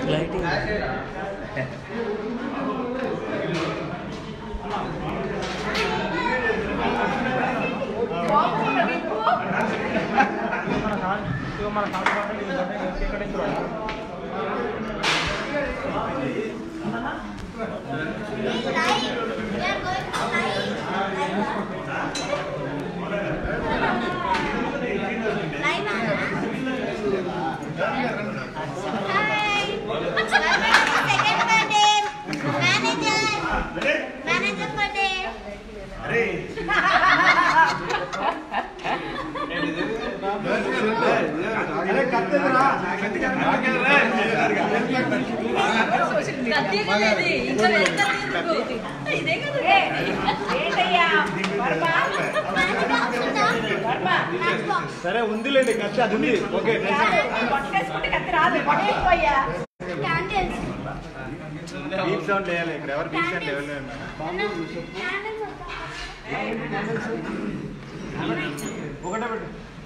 Lighting Manager for day. సరే ఉందిలేండి కత్తి అది ఉంది ఓకే Candles. బీప్ సౌండ్ వేయాలి ఇక్కడ ఎవరు బీప్ సౌండ్ వేయలేదు Candles ఒకటే పెట్టు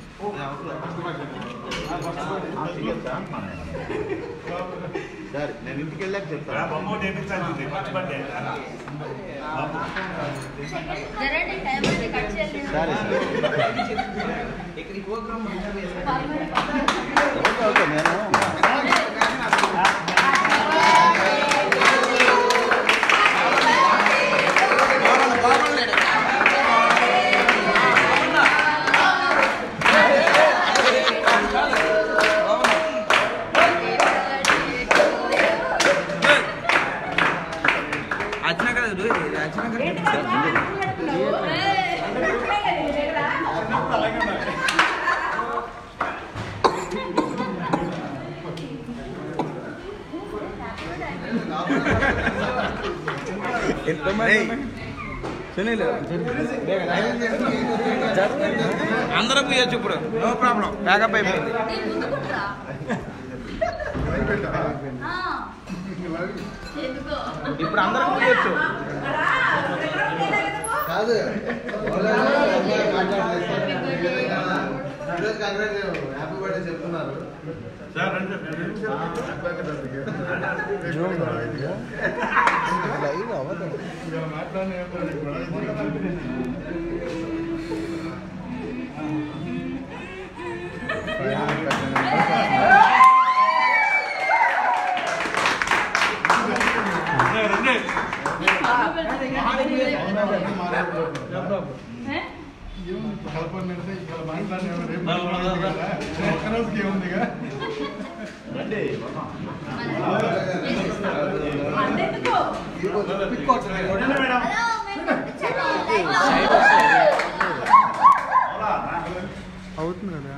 సరే నేను ఇంటికి వెళ్ళాక చెప్తాను బొమ్మ చేపించాలి మర్చిపోతే సరే సరే ఓకే ఓకే నేను వచ్చినా కదా వచ్చినా కదా సునీల్ అందరం పోయొచ్చు ఇప్పుడు నో ప్రాబ్లం బ్యాకప్ అయిపోయింది ఇప్పుడు అందరం పోయొచ్చు కాదు ఈరోజు కాంగ్రెస్ హ్యాపీ బర్త్డే చెప్తున్నారు సార్ రండి రండి అవుతుంది కదా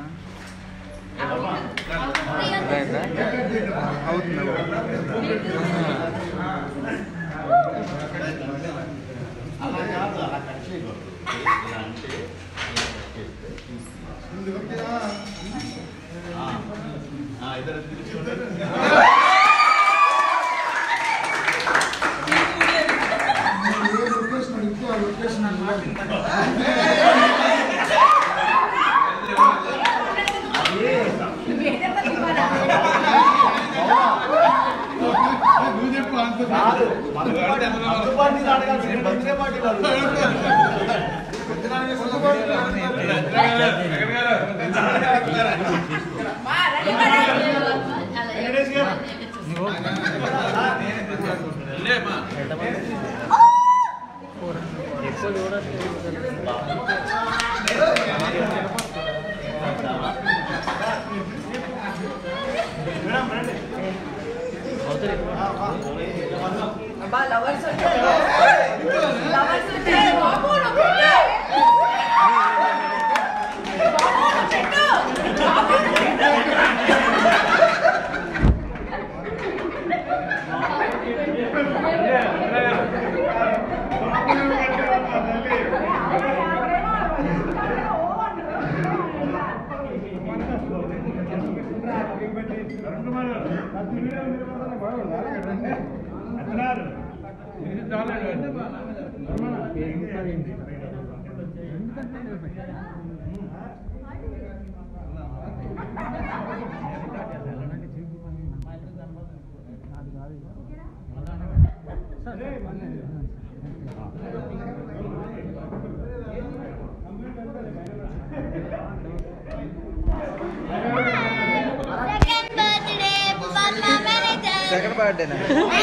second birthday Padma manager second బర్త్డేనా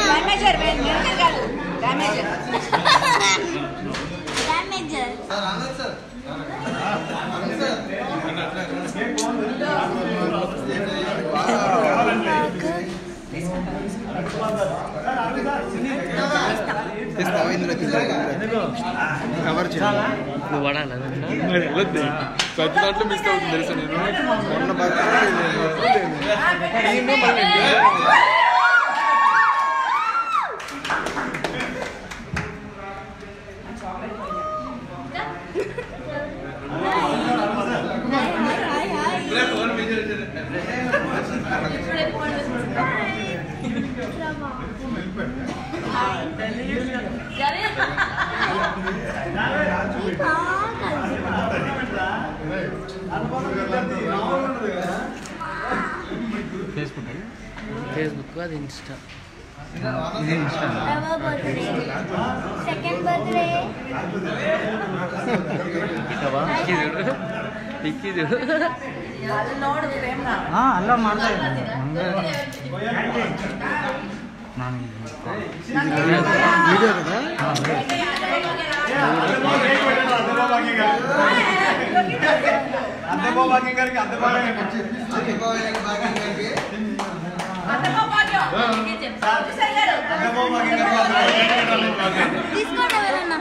డామేజర్ sir Anand sir Anand sir తీస్తావా ఇందులో కవర్ చేయాలి నువ్వు పడాలా ప్రతి దాంట్లో మిస్ అవుతుంది తెలుసా నేను మొన్న బర్త్డే ఫేస్బుక్ అది ఇన్స్టా బర్త్డే సెకండ్ బర్త్డే ఇక్కి చూడు ఇక్కి చూడు అಲ್ಲ ಮಾಡ್ತಾ వీడియో కదా చెప్పుకోవాలి భాగ్యం గారికి తీసుకోండి ఎవరన్నా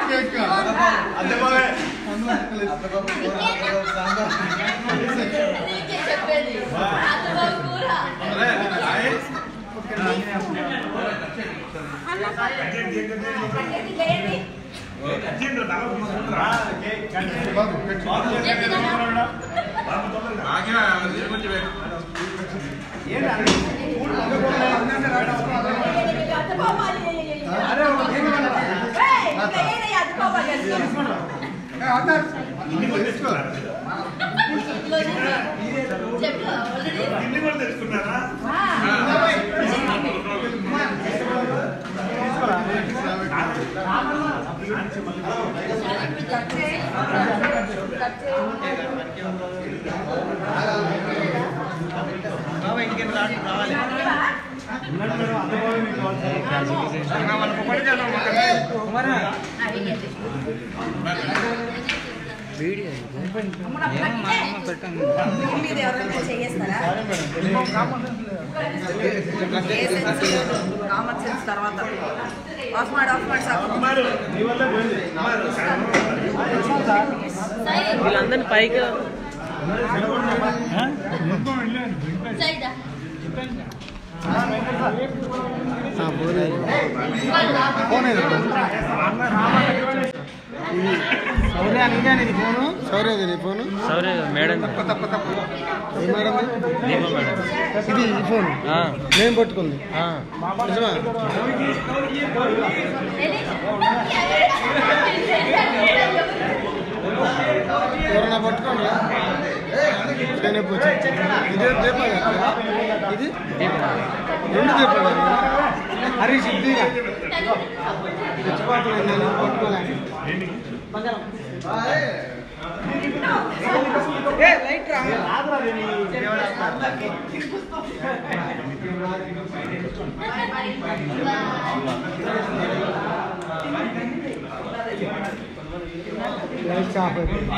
ఇన్ని కూడా తెచ్చుకున్నారా వీడియో కామన్ సెన్స్ తర్వాత ఆఫ్ మాడ్ ఆఫ్ మాడ్ సార్ కుమారు నీ వల్ల పోయింది కుమారు వీళ్ళందరినీ పైకి సైడా సౌర్య నీదే ఇది ఫోను సౌర్యది నీ ఫోను సౌర్య మేడం ఏ మేడం దీప మేడం ఇది ఈ ఫోన్ ఆ, నేను పట్టుకుంది ఆ. నిజమా ఎవరన్నా పట్టుకోండి నేను పోయి ఇదే దీపాలు ఇది రెండు దీపాలు హరీష్ ఇది తెచ్చిపోతున్నాను నేను పట్టుకోలేను లైట్స్ ఆఫ్ అయిపోయింది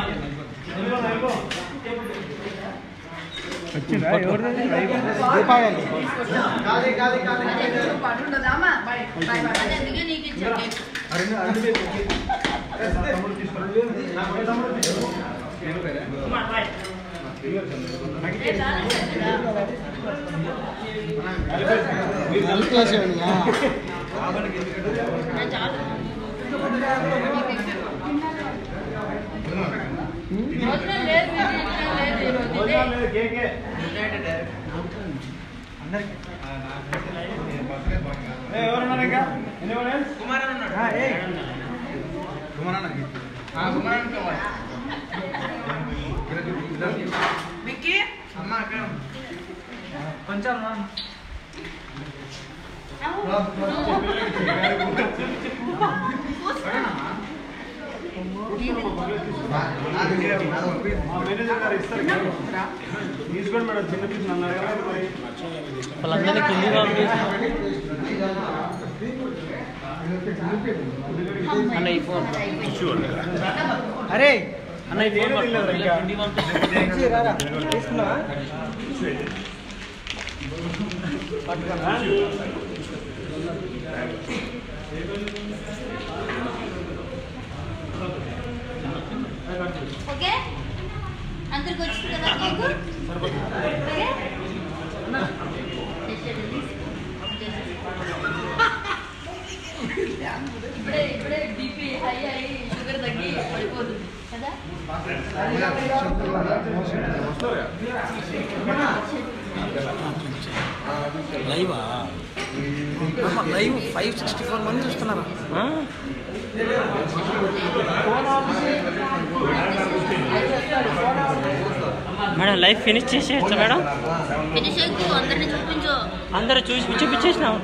దీపావళి పడుండదామా అందుకే నీకు ఇచ్చాను క్లాస్ ఏమన్నా ఎవరున్నారు ఇంకా ఎన్ని మిక్కీ అవును మా మేనేజర్ గారు ఇస్తారు కదా. తీసుకోండి మేడం చిన్న పీస్ అన్నారు కదా మరి వాళ్ళందరినీ కింది పంపిస్తాం అన్న ఈ ఫోన్ అరే అన్న ఇది ఏమీ తెలియదు ఇంకా కింది పంపిస్తాం తీసుకున్నావా ఓకే అందరికి వచ్చింది కదా కేకు ఓకే ఇప్పుడే ఇప్పుడే బీపీ హై అయ్యి షుగర్ తగ్గి పడిపోదు కదా లైవా లైవ్ ఫైవ్ సిక్స్టీ ఫోర్ మంది చూస్తున్నారా మేడం లైఫ్ ఫినిష్ చేసేయచ్చా మేడం ఫినిష్ ఎక్కువ అందరిని చూపించు అందరూ చూసి చూపించేసినాం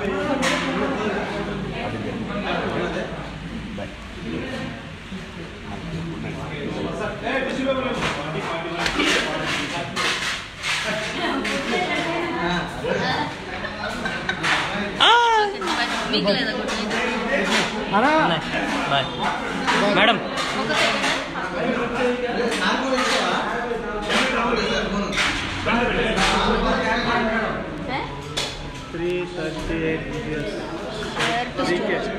మీకు లేదా గుడ్ బాయ్ మేడం ఒక second three thirty eight Where to store?